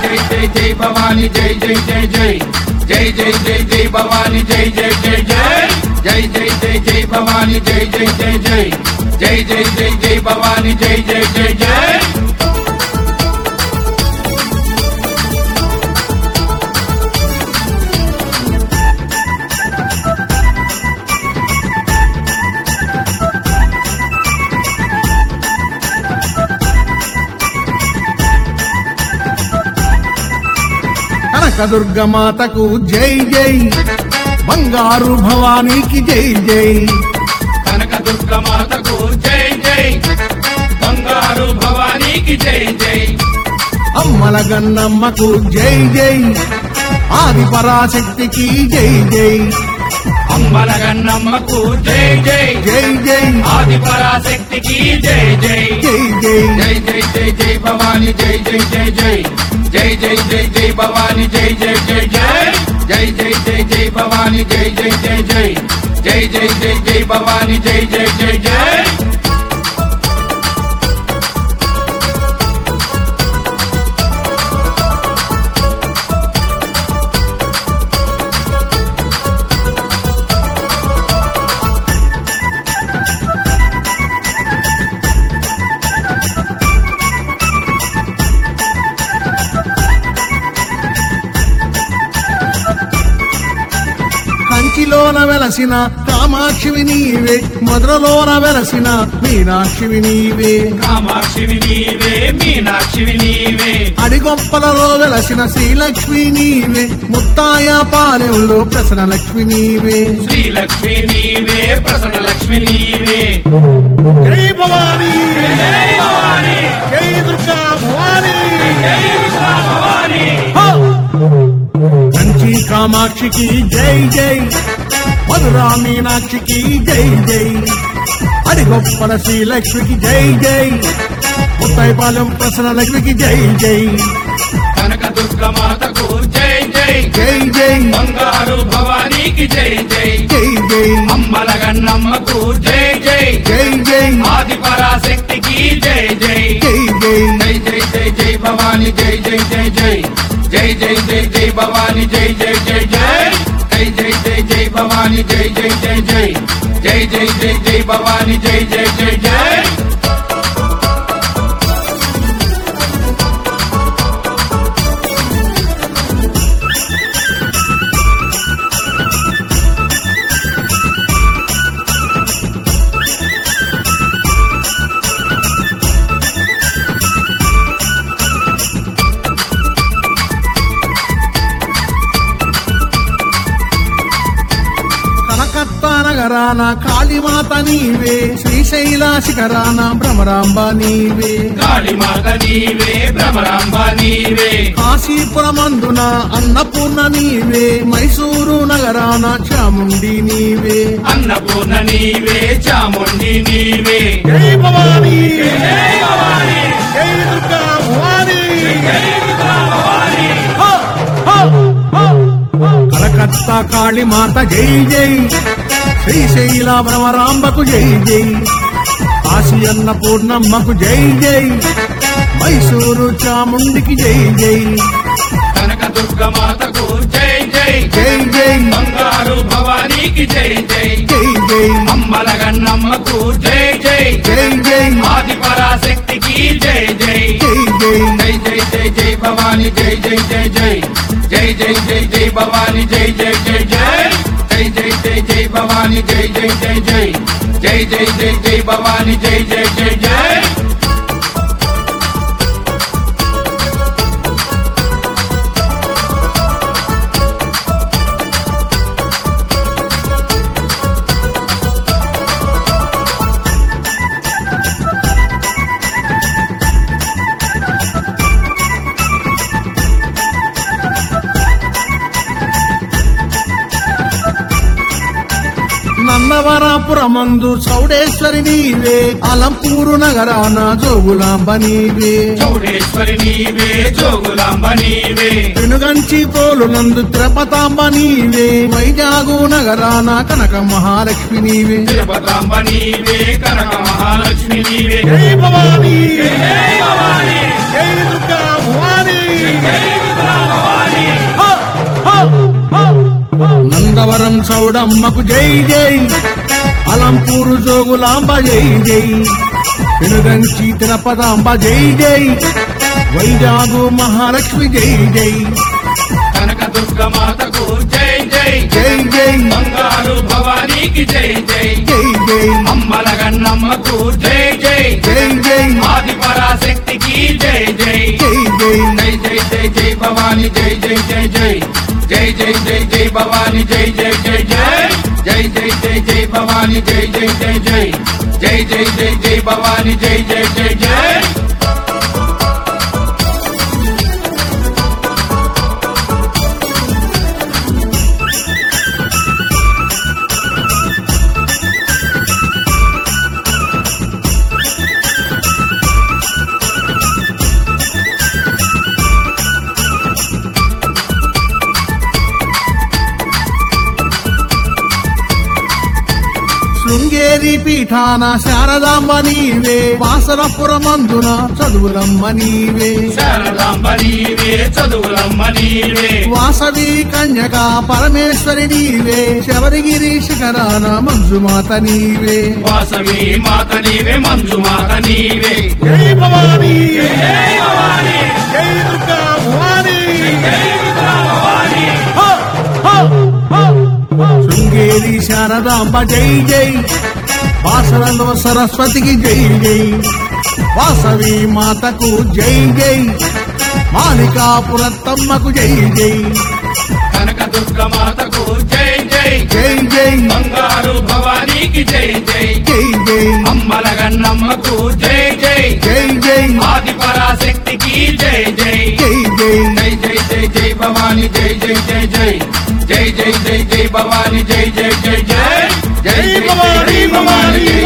జై జై జై భవాని జై జై జై జై జై జై జై జై భవాని జై జై జై జై జై జై జై జై భవాని జై జై జై జై జై జై జై జై భవాని జై జై జై జై కనకదుర్గమాతకు జై జై బంగారు భవానీకి జై జై కనక దుర్గ మాతకు జై జై బంగారు భవానీకి జై జై అమ్మల గన్నమ్మకు జై జై ఆది పరాశక్తికి జై జై అమ్మల గన్నమ్మకు జై జై జై జై ఆది పరాశక్తికి జై జై జై జై జై జై జై జై భవాని జై జై జై జై జై జై జై జై భవాని జై జై జై జై జై జై జై జై భవాని జై జై జై జై జై జై జై జై భవాని జై జై జై జై కంచిలోన వెలసిన కామాక్షివి నీవే మధురలోన వెలసిన మీనాక్షివి నీవే కామాక్షివి నీవే మీనాక్షివి నీవే అడిగొప్పలలో వెలసిన శ్రీలక్ష్మి నీవే ముత్తాయ పాలెంలో ప్రసన్న లక్ష్మి నీవే శ్రీలక్ష్మి నీవే ప్రసన్న లక్ష్మి నీవే జై భవానీ జై దుర్గా భవానీ హో! కంచి కామాక్షికి జై జై మధురా మీనాక్షికి జై జై అడిగొప్పల శ్రీలక్ష్మికి జై జై ముత్తాయిపాలెం ప్రసన్న లక్ష్మికి జై జై కనక దుర్గ మాతకు జై జై జై జై బంగారు భవానీకి జై జై జై జై అమ్మల గన్నమ్మకు జై జై జై జై ఆది పరాశక్తికి జై జై జై జై జై జై జై జై భవాని జై జై జై జై జై జై జై జై భవాని జై జై జై జై జై జై జై జై భవాని జై జై జై జై జై జై జై జై భవాని జై జై జై జై కలకత్తా నగరాన కాళీమాత నీవే శ్రీశైల శిఖరాన భ్రమరాంబ నీవే కాళీమాత నీవే భ్రమరాంబ నీవే కాశీపురమందున అన్నపూర్ణ నీవే మైసూరు నగరాన చాముండి నీవే అన్నపూర్ణ నీవే చాముండి నీవే జై భవానీ జై దుర్గా భవానీ హో! హో! హో! హో! కలకత్తా కాళీమాత జై జై శ్రీశైల భ్రమరాంబకు జై జై కాశీ అన్నపూర్ణమ్మకు జై జై మైసూరు చాముండికి జై జై కనక దుర్గ మాతకు జై జై జై జై బంగారు భవానీకి జై జై జై జై అమ్మల గన్నమ్మకు జై జై జై జై ఆది పరాశక్తికి జై జై జై జై జై జై జై జై భవాని జై జై జై జై జై జై జై జై భవాని జై జై జై జై జై జై జై జై భవాని జై జై జై జై జై జై జై జై భవాని జై జై జై జై నన్నవరాపురమందు చౌడేశ్వరి నీవే అలంపూరు నగరాన జోగులాంబ నీవే చౌడేశ్వరి నీవే జోగులాంబ నీవే వెనుగంచి పోలునందు తిరుపతాంబ నీవే వైజాగు నగరాన కనక మహాలక్ష్మి నీవే తిరుపతాంబ నీవే కనక మహాలక్ష్మి నీవే జై భవానీ జై దుర్గా భవానీ పురత్తమ్మకు జై జై అలంపూరు జోగులాంబ జై జై పెనుగంచి తిరుపతాంబ జై జై వైజాగు మహాలక్ష్మి జై జై కనక దుర్గ మాతకు జై జై జై జై బంగారు భవానీకి జై జై జై జై అమ్మల గన్నమ్మకు జై జై జై జై ఆది పరాశక్తికి జై జై జై జై జై జై జై జై భవాని జై జై జై జై జై జై జై జై భవాని జై జై జై జై జై జై జై జై భవాని జై జై జై జై జై జై జై జై భవాని జై జై జై జై శృంగేరి పీఠాన శారదాంబ నీవే వాసనపురమందున చదువులమ్మ నీవే శారదాంబ నీవే చదువులమ్మ నీవే వాసవి కన్యక పరమేశ్వరి నీవే శబరిగిరి శిఖరాన మంజుమాత నీవే వాసవి మాత నీవే మంజు మాత నీవే జై భవానీ జై భవాని జై దుర్గా భవానీ జై దుర్గా భవాని శృంగేరి శారదాంబ జై జై వాసనంద సరస్వతికి జై జై వాసవి మాతకు జై జై మాలికాపురత్తమ్మకు జై జై కనక దుర్గ మాతకు జై జై జై జై బంగారు భవానీకి జై జై జై జై అమ్మల గన్నమ్మకు జై జై జై జై ఆది పరాశక్తికి జై జై జై జై జై జై జై జై భవాని జై జై జై జై జై జై జై జై భవాని జై జై జై జై జై జై జై జై భవాని జై